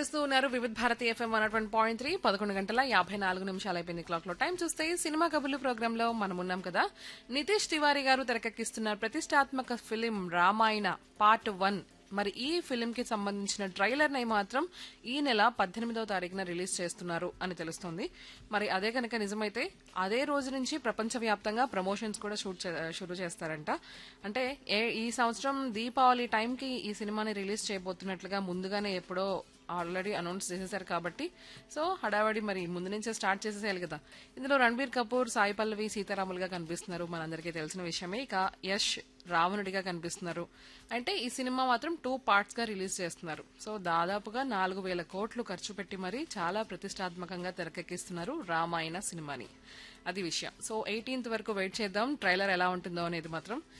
చేస్తూ ఉన్నారు Vividh Bharati F M one one point three పదకొండు గంటల యాభై నాలుగు నిమిషాలు అయిపోయింది క్లాక్ లో టైం చూస్తే సినిమా కబుర్లు ప్రోగ్రామ్ లో మనం ఉన్నాం కదా నితీష్ తివారీ గారు తెరకెక్కిస్తున్న ప్రతిష్టాత్మక ఫిలిం రామాయణ పార్ట్ వన్ మరి ఈ ఫిలిం కి సంబంధించిన ట్రైలర్ ని మాత్రం ఈ నెల పద్దెనిమిదవ తారీఖున రిలీజ్ చేస్తున్నారు అని తెలుస్తోంది మరి అదే కనుక నిజమైతే అదే రోజు నుంచి ప్రపంచవ్యాప్తంగా ప్రమోషన్స్ కూడా షూట్ చే- షురూ చేస్తారంట అంటే ఏ ఈ సంవత్సరం దీపావళి టైంకి ఈ సినిమాని రిలీజ్ చేయబోతున్నట్లుగా ముందుగానే ఎప్పుడో ఆల్రెడీ అనౌన్స్ చేసేసారు కాబట్టి సో హడావడి మరి ముందు నుంచే స్టార్ట్ చేసేసేయాలి కదా ఇందులో రణబీర్ కపూర్ సాయి పల్లవి సీతారాములుగా కనిపిస్తున్నారు మనందరికీ తెలిసిన విషయమే ఇక యష్ రావణుడిగా కనిపిస్తున్నారు అంటే ఈ సినిమా మాత్రం టూ పార్ట్స్ గా రిలీజ్ చేస్తున్నారు సో దాదాపుగా నాలుగు వేల కోట్లు ఖర్చు పెట్టి మరి చాలా ప్రతిష్టాత్మకంగా తెరకెక్కిస్తున్నారు రామాయణ సినిమాని అది విషయం సో ఎయిటీన్త్ వరకు వెయిట్ చేద్దాం ట్రైలర్ ఎలా ఉంటుందో అనేది మాత్రం